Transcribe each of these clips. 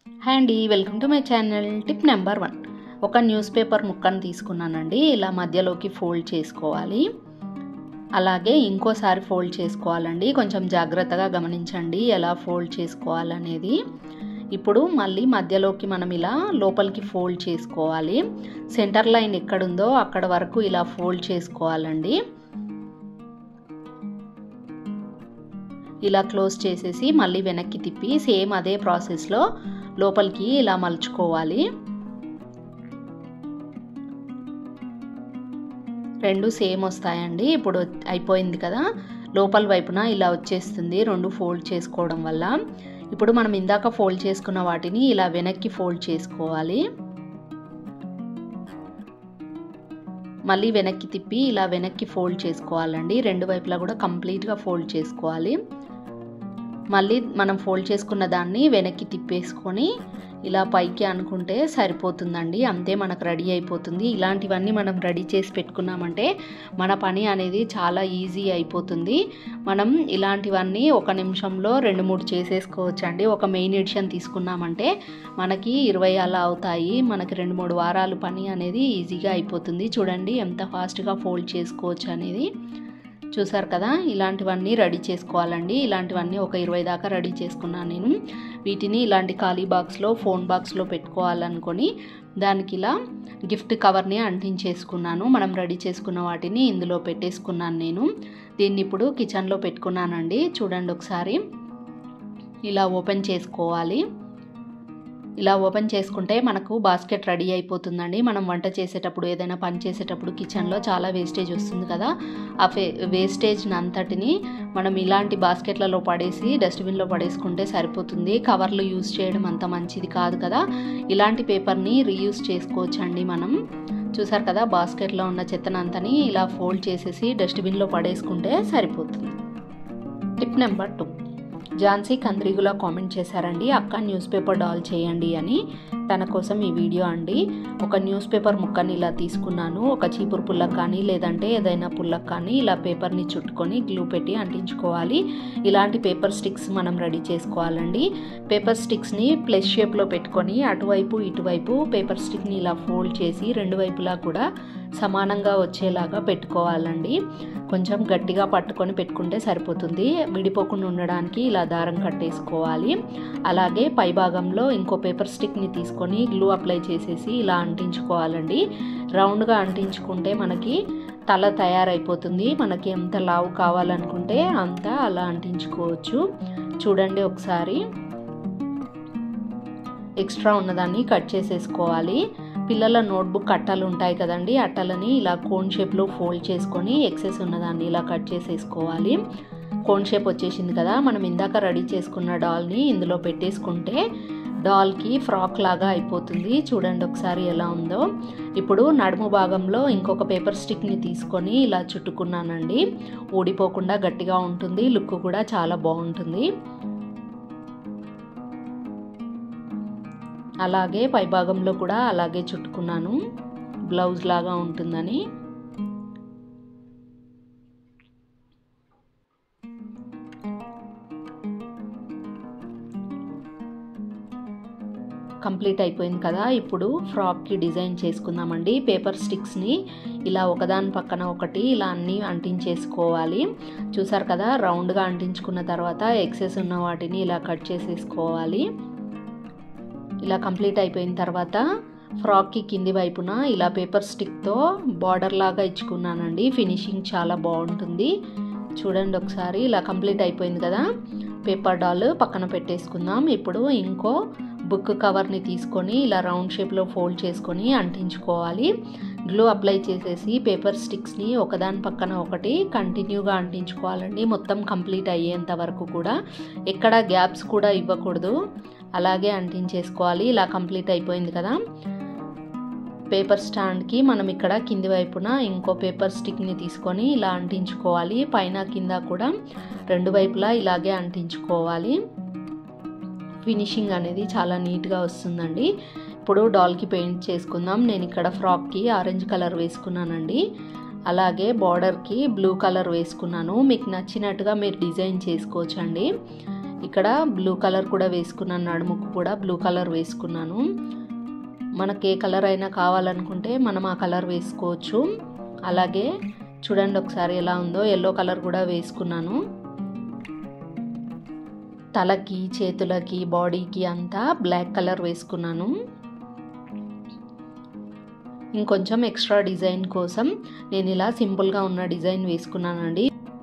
hi అండి welcome to my channel tip number one ఒక news paper ముక్కను తీసుకున్నానండి ఇలా మధ్యలోకి ఫోల్డ్ చేసుకోవాలి అలాగే ఇంకోసారి ఫోల్డ్ చేసుకోవాలండి కొంచెం జాగ్రత్తగా గమనించండి ఎలా ఫోల్డ్ చేసుకోవాలనేది ఇప్పుడు మళ్ళీ మధ్యలోకి మనం ఇలా లోపలికి ఫోల్డ్ చేసుకోవాలి సెంటర్ లైన్ ఎక్కడుందో అక్కడ వరకు ఇలా ఫోల్డ్ చేసుకోవాలండి ఇలా క్లోజ్ చేసేసి మళ్ళీ వెనక్కి తిప్పి సేమ్ అదే ప్రాసెస్లో లోపలికి ఇలా మలుచుకోవాలి రెండు సేమ్ వస్తాయండి ఇప్పుడు అయిపోయింది కదా లోపల వైపున ఇలా వచ్చేస్తుంది రెండు ఫోల్డ్ చేసుకోవడం వల్ల ఇప్పుడు మనం ఇందాక ఫోల్డ్ చేసుకున్న వాటిని ఇలా వెనక్కి ఫోల్డ్ చేసుకోవాలి మళ్ళీ వెనక్కి తిప్పి ఇలా వెనక్కి ఫోల్డ్ చేసుకోవాలండి రెండు వైపులా కూడా కంప్లీట్గా ఫోల్డ్ చేసుకోవాలి మళ్ళీ మనం ఫోల్డ్ చేసుకున్న దాన్ని వెనక్కి తిప్పేసుకొని ఇలా పైకి అనుకుంటే సరిపోతుందండి అంతే మనకు రెడీ అయిపోతుంది ఇలాంటివన్నీ మనం రెడీ చేసి పెట్టుకున్నామంటే మన పని అనేది చాలా ఈజీ అయిపోతుంది మనం ఇలాంటివన్నీ ఒక నిమిషంలో రెండు మూడు చేసేసుకోవచ్చు అండి ఒక మెయిన్ ఎడిషన్ తీసుకున్నామంటే మనకి ఇరవై అలా అవుతాయి మనకి రెండు మూడు వారాలు పని అనేది ఈజీగా అయిపోతుంది చూడండి ఎంత ఫాస్ట్గా ఫోల్డ్ చేసుకోవచ్చు అనేది చూసారు కదా ఇలాంటివన్నీ రెడీ చేసుకోవాలండి ఇలాంటివన్నీ ఒక ఇరవై దాకా రెడీ చేసుకున్నాను నేను వీటిని ఇలాంటి ఖాళీ బాక్స్లో ఫోన్ బాక్స్లో పెట్టుకోవాలనుకొని దానికి ఇలా గిఫ్ట్ కవర్ని అంటించేసుకున్నాను మనం రెడీ చేసుకున్న వాటిని ఇందులో పెట్టేసుకున్నాను నేను దీన్ని ఇప్పుడు కిచెన్లో పెట్టుకున్నానండి చూడండి ఒకసారి ఇలా ఓపెన్ చేసుకోవాలి ఇలా ఓపెన్ చేసుకుంటే మనకు బాస్కెట్ రెడీ అయిపోతుందండి మనం వంట చేసేటప్పుడు ఏదైనా పని చేసేటప్పుడు కిచెన్లో చాలా వేస్టేజ్ వస్తుంది కదా ఆ ఫే వేస్టేజ్ని అంతటిని మనం ఇలాంటి బాస్కెట్లలో పడేసి డస్ట్బిన్లో పడేసుకుంటే సరిపోతుంది కవర్లు యూజ్ చేయడం అంత మంచిది కాదు కదా ఇలాంటి పేపర్ని రీయూజ్ చేసుకోవచ్చండి మనం చూసారు కదా బాస్కెట్లో ఉన్న చెత్తనంతని ఇలా ఫోల్డ్ చేసేసి డస్ట్బిన్లో పడేసుకుంటే సరిపోతుంది టిప్ నెంబర్ టూ ఝాన్సీ కంద్రిగులా కామెంట్ చేశారండి అక్క న్యూస్ పేపర్ డాల్ చేయండి అని తన కోసం ఈ వీడియో అండి ఒక న్యూస్ పేపర్ ముక్కని ఇలా తీసుకున్నాను ఒక చీపురు పుల్లకు కానీ లేదంటే ఏదైనా పుల్లకు కానీ ఇలా పేపర్ని చుట్టుకొని గ్లూ పెట్టి అంటించుకోవాలి ఇలాంటి పేపర్ స్టిక్స్ మనం రెడీ చేసుకోవాలండి పేపర్ స్టిక్స్ని ప్లస్ షేప్లో పెట్టుకొని అటువైపు ఇటువైపు పేపర్ స్టిక్ని ఇలా ఫోల్డ్ చేసి రెండు వైపులా కూడా సమానంగా వచ్చేలాగా పెట్టుకోవాలండి కొంచెం గట్టిగా పట్టుకొని పెట్టుకుంటే సరిపోతుంది విడిపోకుండా ఉండడానికి ఇలా దారం కట్టేసుకోవాలి అలాగే పై భాగంలో ఇంకో పేపర్ స్టిక్ని తీసుకొని గ్లూ అప్లై చేసేసి ఇలా అంటించుకోవాలండి రౌండ్గా అంటించుకుంటే మనకి తల తయారైపోతుంది మనకి ఎంత లావు కావాలనుకుంటే అంత అలా అంటించుకోవచ్చు చూడండి ఒకసారి ఎక్స్ట్రా ఉన్నదాన్ని కట్ చేసేసుకోవాలి పిల్లల నోట్బుక్ అట్టలు ఉంటాయి కదండి అట్టలని ఇలా కోన్ షేప్లో ఫోల్డ్ చేసుకొని ఎక్సెస్ ఉన్నదాన్ని ఇలా కట్ చేసేసుకోవాలి కోన్ షేప్ వచ్చేసింది కదా మనం ఇందాక రెడీ చేసుకున్న డాల్ని ఇందులో పెట్టేసుకుంటే డాల్కి ఫ్రాక్ లాగా అయిపోతుంది చూడండి ఒకసారి ఎలా ఉందో ఇప్పుడు నడుము భాగంలో ఇంకొక పేపర్ స్టిక్ని తీసుకొని ఇలా చుట్టుకున్నానండి ఊడిపోకుండా గట్టిగా ఉంటుంది లుక్ కూడా చాలా బాగుంటుంది అలాగే పైభాగంలో కూడా అలాగే చుట్టుకున్నాను బ్లౌజ్ లాగా ఉంటుందని కంప్లీట్ అయిపోయింది కదా ఇప్పుడు ఫ్రాక్కి డిజైన్ చేసుకుందామండి పేపర్ స్టిక్స్ని ఇలా ఒకదాని పక్కన ఒకటి ఇలా అన్నీ అంటించేసుకోవాలి చూసారు కదా రౌండ్గా అంటించుకున్న తర్వాత ఎక్సెస్ ఉన్న వాటిని ఇలా కట్ చేసేసుకోవాలి ఇలా కంప్లీట్ అయిపోయిన తర్వాత ఫ్రాక్కి కింది వైపున ఇలా పేపర్ స్టిక్తో బార్డర్ లాగా ఇచ్చుకున్నానండి ఫినిషింగ్ చాలా బాగుంటుంది చూడండి ఒకసారి ఇలా కంప్లీట్ అయిపోయింది కదా పేపర్ డాల్ పక్కన పెట్టేసుకుందాం ఇప్పుడు ఇంకో బుక్ కవర్ని తీసుకొని ఇలా రౌండ్ షేప్లో ఫోల్డ్ చేసుకొని అంటించుకోవాలి గ్లూ అప్లై చేసేసి పేపర్ స్టిక్స్ని ఒకదాని పక్కన ఒకటి కంటిన్యూగా అంటించుకోవాలండి మొత్తం కంప్లీట్ అయ్యేంత వరకు కూడా ఎక్కడ గ్యాప్స్ కూడా ఇవ్వకూడదు అలాగే అంటించేసుకోవాలి ఇలా కంప్లీట్ అయిపోయింది కదా పేపర్ స్టాండ్కి మనం ఇక్కడ కింది వైపున ఇంకో పేపర్ స్టిక్ని తీసుకొని ఇలా అంటించుకోవాలి పైన కింద కూడా రెండు వైపులా ఇలాగే అంటించుకోవాలి ఫినిషింగ్ అనేది చాలా నీట్గా వస్తుందండి ఇప్పుడు డాల్కి పెయింట్ చేసుకుందాం నేను ఇక్కడ ఫ్రాక్కి ఆరెంజ్ కలర్ వేసుకున్నానండి అలాగే బార్డర్కి బ్లూ కలర్ వేసుకున్నాను మీకు నచ్చినట్టుగా మీరు డిజైన్ చేసుకోవచ్చండి ఇక్కడ బ్లూ కలర్ కూడా వేసుకున్నాను నడుముకు కూడా బ్లూ కలర్ వేసుకున్నాను మనకి ఏ కలర్ అయినా కావాలనుకుంటే మనం ఆ కలర్ వేసుకోవచ్చు అలాగే చూడండి ఒకసారి ఎలా ఉందో ఎల్లో కలర్ కూడా వేసుకున్నాను తలకి చేతులకి బాడీకి అంతా బ్లాక్ కలర్ వేసుకున్నాను ఇంకొంచెం ఎక్స్ట్రా డిజైన్ కోసం నేను ఇలా సింపుల్గా ఉన్న డిజైన్ వేసుకున్నానండి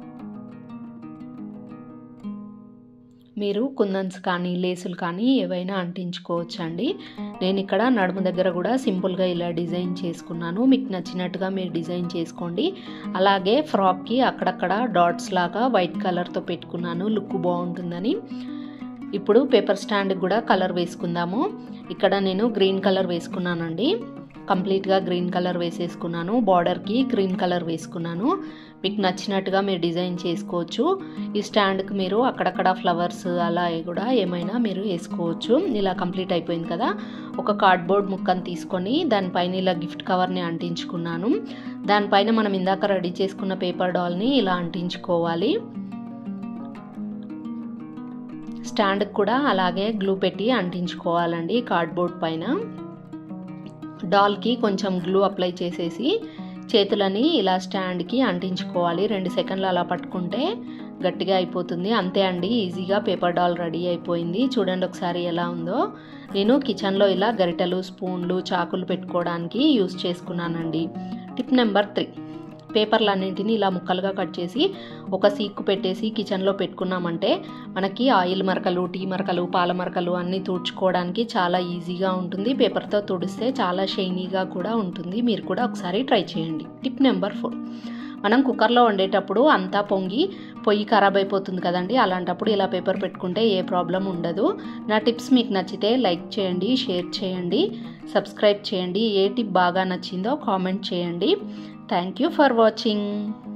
మీరు కుందన్స్ కానీ లేసులు కానీ ఏవైనా అంటించుకోవచ్చు అండి నేను ఇక్కడ నడుము దగ్గర కూడా సింపుల్గా ఇలా డిజైన్ చేసుకున్నాను మీకు నచ్చినట్టుగా మీరు డిజైన్ చేసుకోండి అలాగే ఫ్రాక్కి అక్కడక్కడ డాట్స్ లాగా వైట్ కలర్తో పెట్టుకున్నాను లుక్ బాగుంటుందని ఇప్పుడు పేపర్ స్టాండ్కి కూడా కలర్ వేసుకుందాము ఇక్కడ నేను గ్రీన్ కలర్ వేసుకున్నానండి కంప్లీట్గా గ్రీన్ కలర్ వేసేసుకున్నాను బార్డర్కి గ్రీన్ కలర్ వేసుకున్నాను మీకు నచ్చినట్టుగా మీరు డిజైన్ చేసుకోవచ్చు ఈ స్టాండ్కి మీరు అక్కడక్కడ ఫ్లవర్స్ అలా కూడా ఏమైనా మీరు వేసుకోవచ్చు ఇలా కంప్లీట్ అయిపోయింది కదా ఒక కార్డ్బోర్డ్ ముక్కను తీసుకొని దానిపైన ఇలా గిఫ్ట్ కవర్ని అంటించుకున్నాను దానిపైన మనం ఇందాక రెడీ చేసుకున్న పేపర్ డాల్ని ఇలా అంటించుకోవాలి స్టాండ్కి కూడా అలాగే గ్లూ పెట్టి అంటించుకోవాలండి కార్డ్బోర్డ్ పైన డాల్కి కొంచెం గ్లూ అప్లై చేసేసి చేతులని ఇలా స్టాండ్కి అంటించుకోవాలి రెండు సెకండ్లు అలా పట్టుకుంటే గట్టిగా అయిపోతుంది అంతే అండి ఈజీగా పేపర్ డాల్ రెడీ అయిపోయింది చూడండి ఒకసారి ఎలా ఉందో నేను కిచెన్లో ఇలా గరిటెలు స్పూన్లు చాకులు పెట్టుకోవడానికి యూస్ చేసుకున్నానండి టిప్ నెంబర్ త్రీ పేపర్లన్నింటినీ ఇలా ముక్కలుగా కట్ చేసి ఒక సీక్కు పెట్టేసి కిచెన్లో పెట్టుకున్నామంటే మనకి ఆయిల్ మరకలు టీ మరకలు పాల మరకలు అన్నీ తుడుచుకోవడానికి చాలా ఈజీగా ఉంటుంది పేపర్తో తుడిస్తే చాలా షైనీగా కూడా ఉంటుంది మీరు కూడా ఒకసారి ట్రై చేయండి టిప్ నెంబర్ ఫోర్ మనం కుక్కర్లో వండేటప్పుడు అంతా పొంగి పొయ్యి ఖరాబ్ అయిపోతుంది కదండి అలాంటప్పుడు ఇలా పేపర్ పెట్టుకుంటే ఏ ప్రాబ్లం ఉండదు నా టిప్స్ మీకు నచ్చితే లైక్ చేయండి షేర్ చేయండి సబ్స్క్రైబ్ చేయండి ఏ టిప్ బాగా నచ్చిందో కామెంట్ చేయండి థ్యాంక్ యూ ఫర్ వాచింగ్